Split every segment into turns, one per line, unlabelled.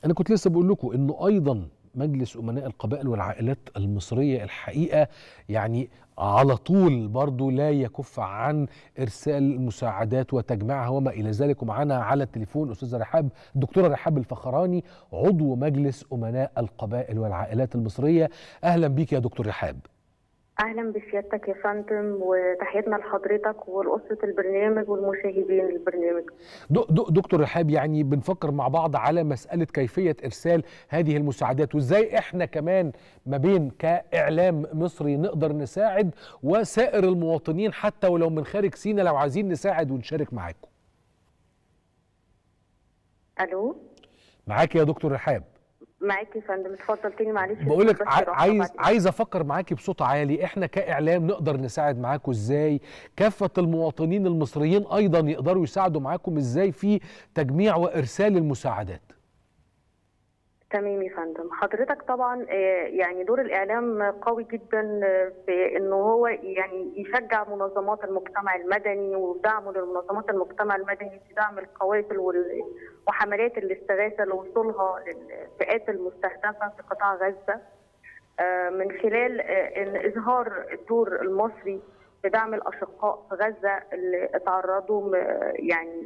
انا كنت لسه بقول لكم انه ايضا مجلس امناء القبائل والعائلات المصريه الحقيقه يعني على طول برضو لا يكف عن ارسال المساعدات وتجميعها وما الى ذلك ومعانا على التليفون استاذه رحاب الدكتوره رحاب الفخراني عضو مجلس امناء القبائل والعائلات المصريه اهلا بيك يا دكتور رحاب
اهلا بسيادتك يا فندم وتحياتنا لحضرتك ولاسره البرنامج والمشاهدين البرنامج
دو دو دكتور رحاب يعني بنفكر مع بعض على مساله كيفيه ارسال هذه المساعدات وازاي احنا كمان ما بين كاعلام مصري نقدر نساعد وسائر المواطنين حتى ولو من خارج سينا لو عايزين نساعد ونشارك معاكم
الو
معاك يا دكتور رحاب
معاك يا فندم اتفضل تاني معلش
بقول لك
بس
ع-
راحة
عايز
بعدين.
عايز افكر معاكي بصوت عالي احنا كاعلام نقدر نساعد معاكم ازاي كافه المواطنين المصريين ايضا يقدروا يساعدوا معاكم ازاي في تجميع وارسال المساعدات
تمام يا فندم حضرتك طبعا آه، يعني دور الاعلام قوي جدا آه، في انه هو يعني يشجع منظمات المجتمع المدني ودعمه للمنظمات المجتمع المدني في دعم القوافل وال- وحملات الاستغاثه لوصولها للفئات المستهدفه في قطاع غزه آه، من خلال آه، ان اظهار الدور المصري في دعم الاشقاء في غزه اللي اتعرضوا م- يعني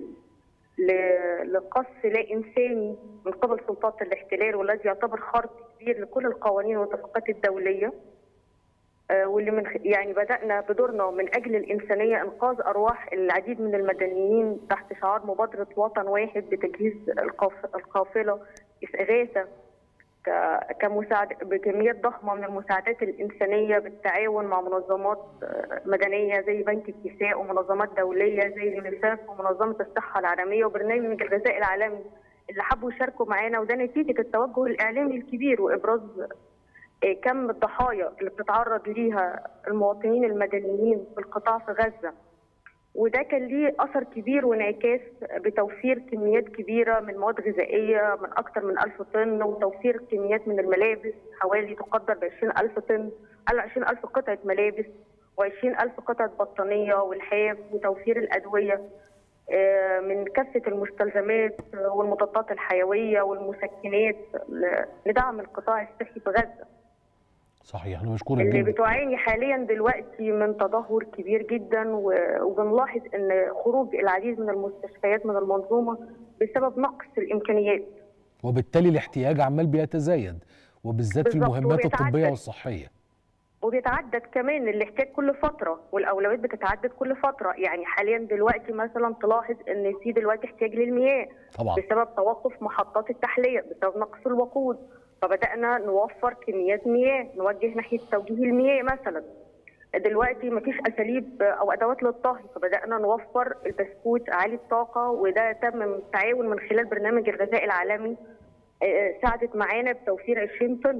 ل- لقص لا انساني من قبل سلطات الاحتلال والذي يعتبر خرق كبير لكل القوانين والاتفاقات الدوليه آه، واللي من خ- يعني بدانا بدورنا من اجل الانسانيه انقاذ ارواح العديد من المدنيين تحت شعار مبادره وطن واحد بتجهيز القاف- القافله استغاثه ك- كمساعد بكميات ضخمه من المساعدات الانسانيه بالتعاون مع منظمات آه، مدنيه زي بنك الكساء ومنظمات دوليه زي اليونيسف ومنظمه الصحه العالميه وبرنامج الغذاء العالمي اللي حبوا يشاركوا معانا وده نتيجه التوجه الاعلامي الكبير وابراز آه، كم الضحايا اللي بتتعرض ليها المواطنين المدنيين في القطاع في غزه وده كان ليه اثر كبير وانعكاس بتوفير كميات كبيره من مواد غذائيه من اكثر من 1000 طن وتوفير كميات من الملابس حوالي تقدر ب 20000 طن 20000 قطعه ملابس و20000 قطعه بطانيه والحاف وتوفير الادويه آه، من كافه المستلزمات والمضادات الحيويه والمسكنات ل- لدعم القطاع الصحي في غزه
صحيح انا مشكور
اللي
جدا
بتعاني حاليا دلوقتي من تدهور كبير جدا و- وبنلاحظ ان خروج العديد من المستشفيات من المنظومه بسبب نقص الامكانيات
وبالتالي الاحتياج عمال بيتزايد وبالذات في
بالظبط،
المهمات الطبيه
وبيتعدد.
والصحيه
وبيتعدد كمان الاحتياج كل فتره والاولويات بتتعدد كل فتره يعني حاليا دلوقتي مثلا تلاحظ ان في دلوقتي احتياج للمياه
طبعا
بسبب توقف محطات التحليه بسبب نقص الوقود فبدانا نوفر كميات مياه نوجه ناحيه توجيه المياه مثلا دلوقتي مفيش اساليب او ادوات للطهي فبدانا نوفر البسكوت عالي الطاقه وده تم من التعاون من خلال برنامج الغذاء العالمي آه، ساعدت معانا بتوفير 20 طن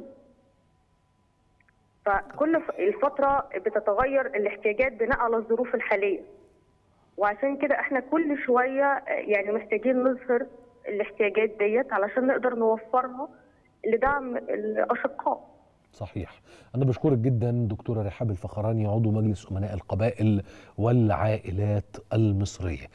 فكل ف- الفتره بتتغير الاحتياجات بناء على الظروف الحاليه وعشان كده احنا كل شويه آه، يعني محتاجين نظهر الاحتياجات ديت علشان نقدر نوفرها لدعم الاشقاء
صحيح انا بشكرك جدا دكتوره رحاب الفخراني عضو مجلس امناء القبائل والعائلات المصريه